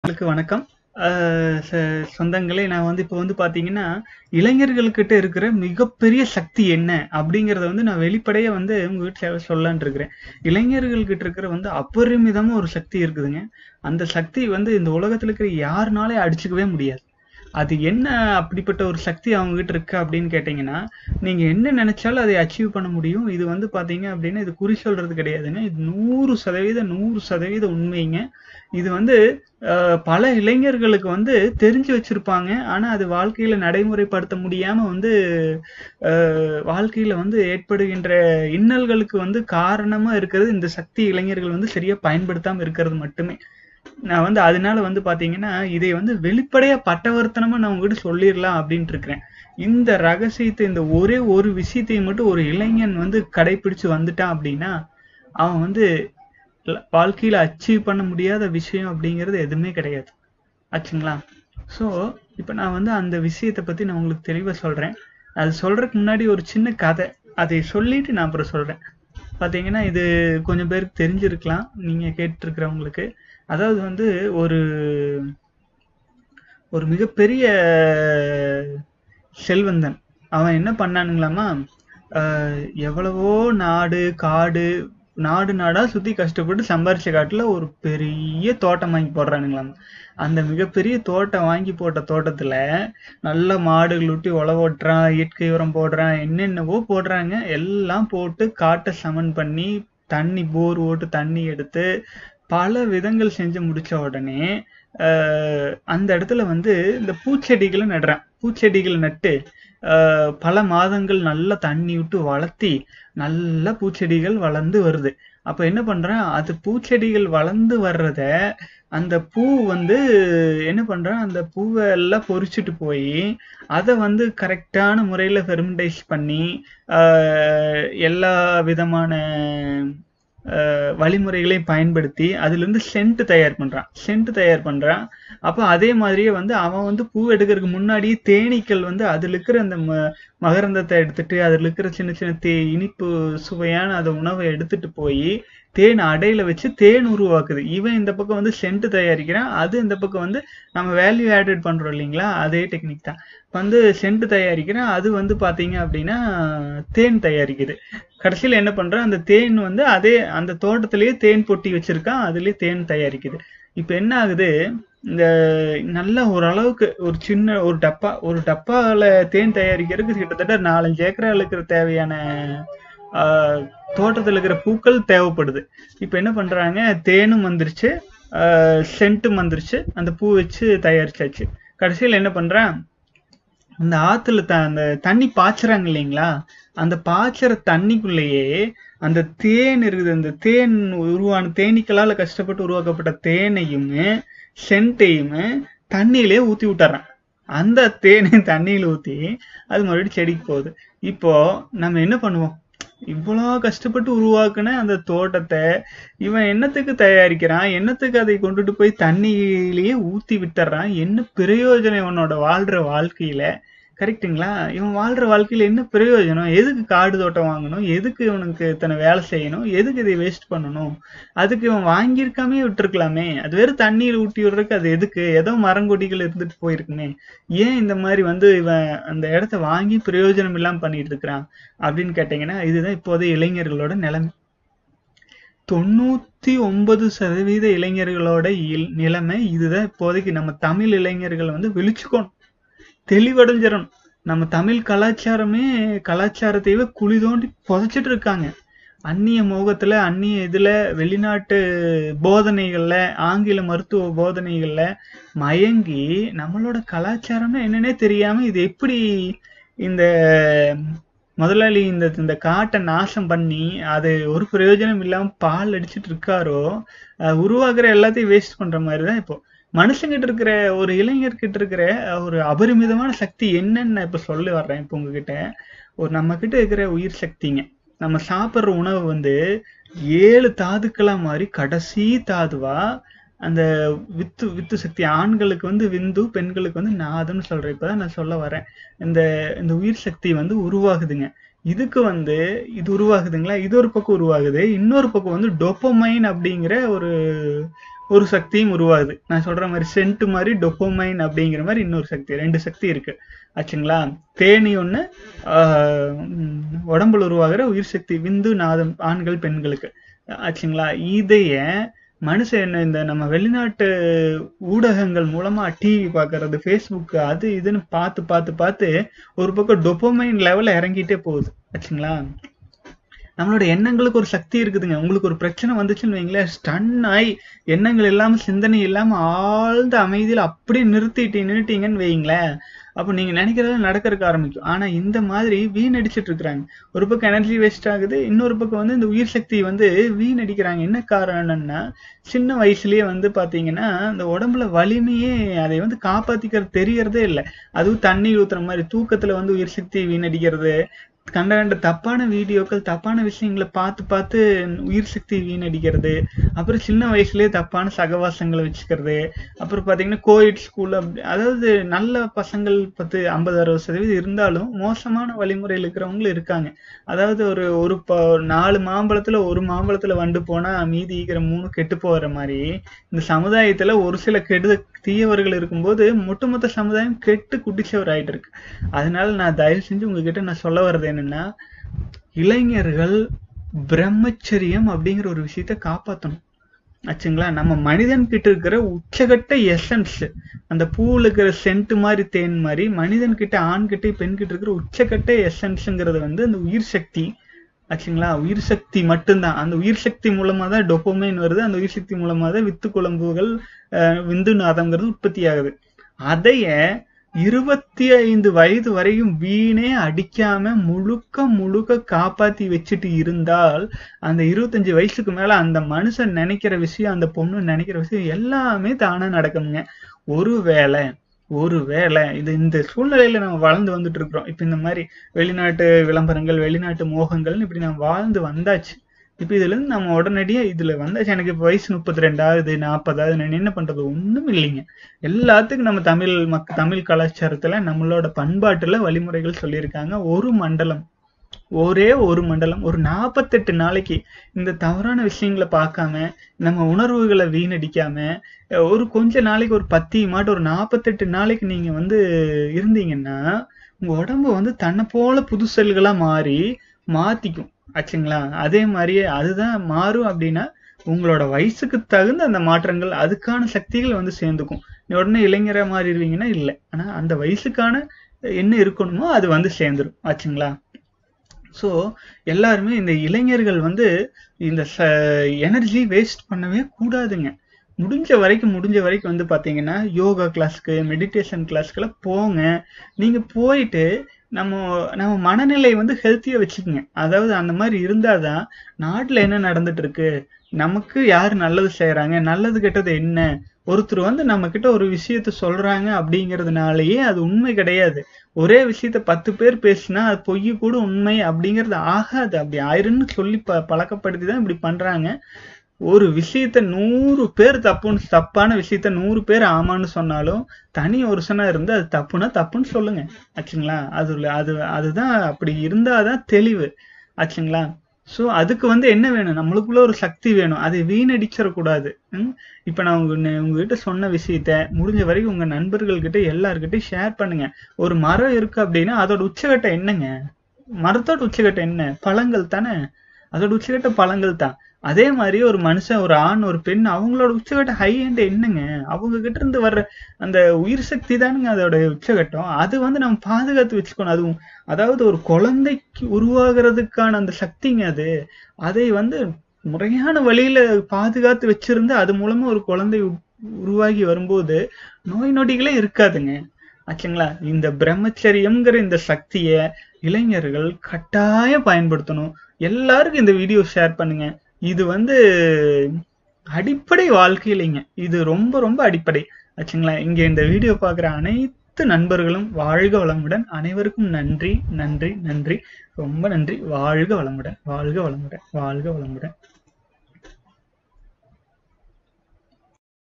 உங்களுக்கு வணக்கம் அஹ் ச- சொந்தங்களே நான் வந்து இப்போ வந்து பாத்தீங்கன்னா இளைஞர்கள்கிட்ட இருக்கிற மிகப்பெரிய சக்தி என்ன அப்படிங்கறத வந்து நான் வெளிப்படையா வந்து உங்ககிட்ட சொல்லலாம்னு இருக்கிறேன் இளைஞர்கள்கிட்ட இருக்கிற வந்து அபரிமிதமா ஒரு சக்தி இருக்குதுங்க அந்த சக்தி வந்து இந்த உலகத்துல இருக்கிற யாருனாலே அடிச்சுக்கவே முடியாது அது என்ன அப்படிப்பட்ட ஒரு சக்தி அவங்க கிட்ட இருக்கு அப்படின்னு கேட்டீங்கன்னா நீங்க என்ன நினைச்சாலும் அதை அச்சீவ் பண்ண முடியும் இது வந்து பாத்தீங்க அப்படின்னா இது குறி சொல்றது கிடையாதுங்க இது நூறு சதவீத நூறு சதவீத உண்மைங்க இது வந்து அஹ், பல இளைஞர்களுக்கு வந்து தெரிஞ்சு வச்சிருப்பாங்க ஆனா அது வாழ்க்கையில நடைமுறைப்படுத்த முடியாம வந்து அஹ், வாழ்க்கையில வந்து ஏற்படுகின்ற இன்னல்களுக்கு வந்து காரணமா இருக்கிறது இந்த சக்தி இளைஞர்கள் வந்து சரியா பயன்படுத்தாம இருக்கிறது மட்டுமே நான் வந்து அதனால வந்து பாத்தீங்கன்னா இதை வந்து வெளிப்படையா பட்டவர்த்தனமா நான் உங்ககிட்ட சொல்லிடலாம் அப்படின்ட்டு இருக்கிறேன் இந்த ரகசியத்தை இந்த ஒரே ஒரு விஷயத்தையும் மட்டும் ஒரு இளைஞன் வந்து கடைபிடிச்சு வந்துட்டான் அப்படின்னா அவன் வந்து ல- வாழ்க்கையில அச்சீவ் பண்ண முடியாத விஷயம் அப்படிங்கிறது எதுவுமே கிடையாது ஆச்சுங்களா ஸோ இப்போ நான் வந்து அந்த விஷயத்தை பத்தி நான் உங்களுக்கு தெளிவா சொல்றேன் அது சொல்றதுக்கு முன்னாடி ஒரு சின்ன கதை அதை சொல்லிட்டு நான் அப்புறம் சொல்றேன் பாத்தீங்கன்னா இது கொஞ்சம் பேருக்கு தெரிஞ்சிருக்கலாம் நீங்க கேட்டிருக்கிறவங்களுக்கு அதாவது வந்து ஒரு ஒரு மிகப்பெரிய செல்வந்தன் அவன் என்ன பண்ணானுங்களாமா ஆஹ் எவ்வளவோ நாடு காடு நாடு நாடா சுத்தி கஷ்டப்பட்டு சம்பாரிச்ச காட்டுல ஒரு பெரிய தோட்டம் வாங்கி போடுறானுங்களாம் அந்த மிகப்பெரிய தோட்டம் வாங்கி போட்ட தோட்டத்துல நல்ல மாடுகள் விட்டு உழவு ஓட்டுறான் இயற்கை உரம் போடுறான் என்னென்னவோ போடுறாங்க எல்லாம் போட்டு காட்டை சமன் பண்ணி தண்ணி போர் ஓட்டு தண்ணி எடுத்து பல விதங்கள் செஞ்சு முடிச்ச உடனே ஆஹ் அந்த இடத்துல வந்து இந்த பூச்செடிகளை நடுறான் பூச்செடிகளை நட்டு ஆஹ் பல மாதங்கள் நல்லா தண்ணி விட்டு வளர்த்தி நல்ல பூச்செடிகள் வளர்ந்து வருது அப்ப என்ன பண்றான் அது பூச்செடிகள் வளர்ந்து வர்றத அந்த பூ வந்து என்ன பண்றான் அந்த பூவை எல்லாம் பொறிச்சிட்டு போய் அதை வந்து கரெக்டான முறையில ஃபெர்மெண்டைஸ் பண்ணி ஆஹ் எல்லா விதமான ஆஹ் வழிமுறைகளையும் பயன்படுத்தி அதுல இருந்து சென்ட் தயார் பண்றான் சென்ட் தயார் பண்றான் அப்ப அதே மாதிரியே வந்து அவன் வந்து பூ எடுக்கிறதுக்கு முன்னாடியே தேனீக்கள் வந்து அதுல இருக்கிற அந்த ம- மகரந்தத்தை எடுத்துட்டு அதுல இருக்கிற சின்ன சின்ன தே இனிப்பு சுவையான அந்த உணவை எடுத்துட்டு போய் தேன் அடையில வச்சு தேன் உருவாக்குது இவன் இந்த பக்கம் வந்து சென்ட் தயாரிக்கிறான் அது இந்த பக்கம் வந்து நம்ம வேல்யூ ஆடட் பண்றோம் இல்லைங்களா அதே டெக்னிக் தான் வந்து சென்ட் தயாரிக்கிறான் அது வந்து பாத்தீங்க அப்படின்னா தேன் தயாரிக்குது கடைசியில என்ன பண்றான் அந்த தேன் வந்து அதே அந்த தோட்டத்திலேயே தேன் பொட்டி வச்சிருக்கான் அதுலயே தேன் தயாரிக்குது இப்ப என்ன ஆகுது இந்த நல்ல ஓரளவுக்கு ஒரு சின்ன ஒரு டப்பா ஒரு டப்பால தேன் தயாரிக்கிறதுக்கு கிட்டத்தட்ட நாலஞ்சு ஏக்கரால இருக்கிற தேவையான ஆஹ், தோட்டத்துல இருக்கிற பூக்கள் தேவைப்படுது இப்ப என்ன பண்றாங்க தேனும் வந்துருச்சு சென்ட்டும் வந்துருச்சு அந்த பூ வச்சு தயாரிச்சாச்சு கடைசியில என்ன பண்றான் அந்த ஆத்துல த அந்த தண்ணி பாய்ச்சுறாங்க இல்லைங்களா அந்த பாய்ச்சுற தண்ணிக்குள்ளேயே அந்த தேன் இருக்குது அந்த தேன் உருவான தேனீக்களால கஷ்டப்பட்டு உருவாக்கப்பட்ட தேனையுமே சென்ட்டையுமே தண்ணியிலே ஊத்தி விட்டுறான் அந்த தேனை தண்ணியில ஊத்தி அது மறுபடியும் செடிக்கு போகுது இப்போ நம்ம என்ன பண்ணுவோம் இவ்வளோ கஷ்டப்பட்டு உருவாக்குன அந்த தோட்டத்தை இவன் என்னத்துக்கு தயாரிக்கிறான் என்னத்துக்கு அதை கொண்டுட்டு போய் தண்ணியிலேயே ஊத்தி விட்டுறான் என்ன பிரயோஜனம் இவனோட வாழ்ற வாழ்க்கையில கரெக்ட்டுங்களா இவன் வாழ்ற வாழ்க்கையில என்ன பிரயோஜனம் எதுக்கு காடு தோட்டம் வாங்கணும் எதுக்கு இவனுக்கு இத்தனை வேலை செய்யணும் எதுக்கு இதை வேஸ்ட் பண்ணணும் அதுக்கு இவன் வாங்கியிருக்காமே விட்டுருக்கலாமே அது வெறும் தண்ணீர் ஊட்டி விடுறதுக்கு அது எதுக்கு ஏதோ மரங்கொடிகள் இருந்துட்டு போயிருக்குமே ஏன் இந்த மாதிரி வந்து இவன் அந்த இடத்த வாங்கி பிரயோஜனம் இல்லாம பண்ணிட்டு இருக்கிறான் அப்படின்னு கேட்டீங்கன்னா இதுதான் இப்போதைய இளைஞர்களோட நிலைமை தொண்ணூத்தி ஒன்பது சதவீத இளைஞர்களோட இல்- நிலைமை இதுதான் இப்போதைக்கு நம்ம தமிழ் இளைஞர்கள் வந்து விழிச்சுக்கணும் தெளிவடைஞ்சிடணும் நம்ம தமிழ் கலாச்சாரமே கலாச்சாரத்தையே குழி தோண்டி புதைச்சிட்டு இருக்காங்க அந்நிய மோகத்துல அந்நிய இதுல வெளிநாட்டு போதனைகள்ல ஆங்கில மருத்துவ போதனைகள்ல மயங்கி நம்மளோட கலாச்சாரம்னா என்னன்னே தெரியாம இது எப்படி இந்த முதலாளி இந்த இந்த காட்டை நாசம் பண்ணி அது ஒரு பிரயோஜனம் இல்லாம பால் அடிச்சிட்டு இருக்காரோ அஹ் உருவாக்குற எல்லாத்தையும் வேஸ்ட் பண்ற மாதிரி தான் இப்போ மனுஷங்கிட்ட இருக்கிற ஒரு இளைஞர்கிட்ட இருக்கிற ஒரு அபரிமிதமான சக்தி என்னன்னு நான் இப்ப சொல்ல வர்றேன் இப்போ உங்ககிட்ட ஒரு நம்ம கிட்ட இருக்கிற உயிர் சக்திங்க நம்ம சாப்பிடுற உணவு வந்து ஏழு தாதுக்களா மாதிரி கடைசி தாதுவா அந்த வித்து வித்து சக்தி ஆண்களுக்கு வந்து விந்து பெண்களுக்கு வந்து நாதம்னு சொல்றேன் இப்பதான் நான் சொல்ல வரேன் இந்த இந்த உயிர் சக்தி வந்து உருவாகுதுங்க இதுக்கு வந்து இது உருவாகுதுங்களா இது ஒரு பக்கம் உருவாகுது இன்னொரு பக்கம் வந்து டொப்பமைன் அப்படிங்கிற ஒரு ஒரு சக்தியும் உருவாகுது நான் சொல்ற மாதிரி சென்ட் மாதிரி டொப்போமைன் அப்படிங்கிற மாதிரி இன்னொரு சக்தி ரெண்டு சக்தி இருக்கு ஆச்சுங்களா தேனி ஒண்ணு ஆஹ் உம் உடம்புல உருவாகிற உயிர் சக்தி விந்து நாதம் ஆண்கள் பெண்களுக்கு ஆச்சுங்களா இதைய மனுஷன் என்ன இந்த நம்ம வெளிநாட்டு ஊடகங்கள் மூலமா டிவி பார்க்கறது ஃபேஸ்புக் அது இதுன்னு பார்த்து பார்த்து பார்த்து ஒரு பக்கம் டொப்போமைன் லெவல்ல இறங்கிட்டே போகுது ஆச்சுங்களா நம்மளோட எண்ணங்களுக்கு ஒரு சக்தி இருக்குதுங்க உங்களுக்கு ஒரு பிரச்சனை வந்துச்சுன்னு வைங்களேன் ஸ்டன் ஆகி எண்ணங்கள் இல்லாம சிந்தனை இல்லாம ஆழ்ந்த அமைதியில அப்படியே நிறுத்திட்டு நிறுத்திங்கன்னு வைங்களேன் அப்போ நீங்க நினைக்கிறது நடக்கறதுக்கு ஆரம்பிக்கும் ஆனா இந்த மாதிரி வீணடிச்சிட்டு இருக்கிறாங்க ஒரு பக்கம் எனர்ஜி வேஸ்ட் ஆகுது இன்னொரு பக்கம் வந்து இந்த உயிர் சக்தி வந்து வீணடிக்கிறாங்க என்ன காரணம்னா சின்ன வயசுலயே வந்து பாத்தீங்கன்னா இந்த உடம்புல வலிமையே அதை வந்து காப்பாத்திக்கிறது தெரியறதே இல்லை அதுவும் தண்ணி ஊத்துற மாதிரி தூக்கத்துல வந்து உயிர் சக்தி வீணடிக்கிறது கண்ட கண்ட தப்பான வீடியோக்கள் தப்பான விஷயங்களை பார்த்து பார்த்து உயிர் சக்தி வீணடிக்கிறது அப்புறம் சின்ன வயசுலயே தப்பான சகவாசங்களை வச்சுக்கிறது அப்புறம் பாத்தீங்கன்னா கோயிட் ஸ்கூல் அப்படி அதாவது நல்ல பசங்கள் பத்து ஐம்பது அறுபது சதவீதம் இருந்தாலும் மோசமான வழிமுறையில் இருக்கிறவங்களும் இருக்காங்க அதாவது ஒரு ஒரு ப நாலு மாம்பழத்துல ஒரு மாம்பழத்துல வண்டு போனா மீதி இருக்கிற மூணு கெட்டு போகிற மாதிரி இந்த சமுதாயத்துல ஒரு சில கெடு தீயவர்கள் இருக்கும்போது ஒட்டுமொத்த சமுதாயம் கெட்டு குட்டிச்சவர் ஆயிட்டு இருக்கு அதனால நான் தயவு செஞ்சு உங்ககிட்ட நான் சொல்ல வர்றது என்னன்னா இளைஞர்கள் பிரம்மச்சரியம் அப்படிங்கிற ஒரு விஷயத்த காப்பாத்தணும் ஆச்சுங்களா நம்ம மனிதன் கிட்ட இருக்கிற உச்சகட்ட எசன்ஸ் அந்த பூவில் இருக்கிற சென்ட் மாதிரி தேன் மாதிரி மனிதன் கிட்ட ஆண் கிட்ட பெண் கிட்ட இருக்கிற உச்சகட்ட எசன்ஸ்ங்கிறது வந்து அந்த உயிர் சக்தி ஆச்சுங்களா உயிர் சக்தி மட்டும்தான் அந்த உயிர் சக்தி மூலமா தான் டொப்போமைன் வருது அந்த உயிர் சக்தி மூலமா தான் வித்து குழம்புகள் அஹ், விந்து நாதம்ங்கிறது உற்பத்தி ஆகுது அதைய இருபத்தி ஐந்து வயது வரையும் வீணே அடிக்காம முழுக்க முழுக்க காப்பாத்தி வச்சுட்டு இருந்தால் அந்த இருபத்தஞ்சு வயசுக்கு மேல அந்த மனுஷன் நினைக்கிற விஷயம் அந்த பொண்ணு நினைக்கிற விஷயம் எல்லாமே தானா நடக்குங்க ஒருவேளை ஒருவேளை இது இந்த சூழ்நிலையில நம்ம வளர்ந்து வந்துட்டு இருக்கிறோம் இப்ப இந்த மாதிரி வெளிநாட்டு விளம்பரங்கள் வெளிநாட்டு மோகங்கள்னு இப்படி நம்ம வாழ்ந்து வந்தாச்சு இப்ப இதுல இருந்து நம்ம உடனடியா இதுல வந்தாச்சு எனக்கு இப்ப வயசு முப்பத்தி ரெண்டாவது நாற்பதாவது நான் என்ன பண்றது ஒண்ணும் இல்லைங்க எல்லாத்துக்கும் நம்ம தமிழ் மக் தமிழ் கலாச்சாரத்துல நம்மளோட பண்பாட்டுல வழிமுறைகள் சொல்லியிருக்காங்க ஒரு மண்டலம் ஒரே ஒரு மண்டலம் ஒரு நாற்பத்தெட்டு நாளைக்கு இந்த தவறான விஷயங்களை பார்க்காம நம்ம உணர்வுகளை வீணடிக்காம அஹ் ஒரு கொஞ்ச நாளைக்கு ஒரு பத்தி மாட்டு ஒரு நாற்பத்தெட்டு நாளைக்கு நீங்க வந்து இருந்தீங்கன்னா உங்க உடம்பு வந்து தன்னை போல புது செல்களா மாறி மாத்திக்கும் ஆச்சுங்களா அதே மாதிரியே அதுதான் மாறும் அப்படின்னா உங்களோட வயசுக்கு தகுந்த அந்த மாற்றங்கள் அதுக்கான சக்திகள் வந்து சேர்ந்துக்கும் நீ உடனே இளைஞரா மாறிடுவீங்கன்னா இல்லை ஆனா அந்த வயசுக்கான என்ன இருக்கணுமோ அது வந்து சேர்ந்துரும் ஆச்சுங்களா ஸோ எல்லாருமே இந்த இளைஞர்கள் வந்து இந்த ச எனர்ஜி வேஸ்ட் பண்ணவே கூடாதுங்க முடிஞ்ச வரைக்கும் முடிஞ்ச வரைக்கும் வந்து பார்த்தீங்கன்னா யோகா கிளாஸ்க்கு மெடிடேஷன் கிளாஸ்க்கெல்லாம் போங்க நீங்கள் போயிட்டு நம்ம நம்ம மனநிலை வந்து ஹெல்த்தியாக வச்சுக்கோங்க அதாவது அந்த மாதிரி இருந்தால் தான் நாட்டில் என்ன நடந்துட்டு இருக்கு நமக்கு யார் நல்லது செய்கிறாங்க நல்லது கெட்டது என்ன ஒருத்தர் வந்து நம்ம கிட்ட ஒரு விஷயத்த சொல்றாங்க அப்படிங்கறதுனாலயே அது உண்மை கிடையாது ஒரே விஷயத்த பத்து பேர் பேசினா அது பொய் கூட உண்மை அப்படிங்கிறது ஆகாது அப்படி ஆயிருன்னு சொல்லி ப பழக்கப்படுத்தி தான் இப்படி பண்றாங்க ஒரு விஷயத்த நூறு பேர் தப்புன்னு தப்பான விஷயத்த நூறு பேர் ஆமான்னு சொன்னாலும் தனி ஒருசனா இருந்து அது தப்புனா தப்புன்னு சொல்லுங்க ஆச்சுங்களா அது அது அதுதான் அப்படி இருந்தாதான் தெளிவு ஆச்சுங்களா ஸோ அதுக்கு வந்து என்ன வேணும் நம்மளுக்குள்ள ஒரு சக்தி வேணும் அதை வீணடிச்சிடக்கூடாது ம் இப்போ நான் உங்க உங்ககிட்ட சொன்ன விஷயத்த முடிஞ்ச வரைக்கும் உங்க நண்பர்கள்கிட்ட எல்லார்கிட்டையும் ஷேர் பண்ணுங்க ஒரு மரம் இருக்கு அப்படின்னா அதோட உச்சகட்டம் என்னங்க மரத்தோட உச்சகட்டம் என்ன பழங்கள் தானே அதோட உச்சகட்ட பழங்கள் தான் அதே மாதிரி ஒரு மனுஷன் ஒரு ஆண் ஒரு பெண் அவங்களோட உச்சகட்ட ஹை ஹேண்ட் என்னங்க அவங்க கிட்ட இருந்து வர்ற அந்த உயிர் சக்தி தானுங்க அதோட உச்சகட்டம் அது வந்து நம்ம பாதுகாத்து வச்சுக்கணும் அதுவும் அதாவது ஒரு குழந்தைக்கு உருவாகிறதுக்கான அந்த சக்திங்க அது அதை வந்து முறையான வழியில பாதுகாத்து வச்சிருந்து அது மூலமா ஒரு குழந்தை உருவாகி வரும்போது நோய் நொடிகளே இருக்காதுங்க ஆச்சுங்களா இந்த பிரம்மச்சரியம்ங்கிற இந்த சக்திய இளைஞர்கள் கட்டாயம் பயன்படுத்தணும் எல்லாருக்கும் இந்த வீடியோ ஷேர் பண்ணுங்க இது வந்து அடிப்படை வாழ்க்கையிலைங்க இது ரொம்ப ரொம்ப அடிப்படை ஆச்சுங்களா இங்க இந்த வீடியோ பார்க்குற அனைத்து நண்பர்களும் வாழ்க வளமுடன் அனைவருக்கும் நன்றி நன்றி நன்றி ரொம்ப நன்றி வாழ்க வளமுடன் வாழ்க வளமுடன் வாழ்க வளமுடன்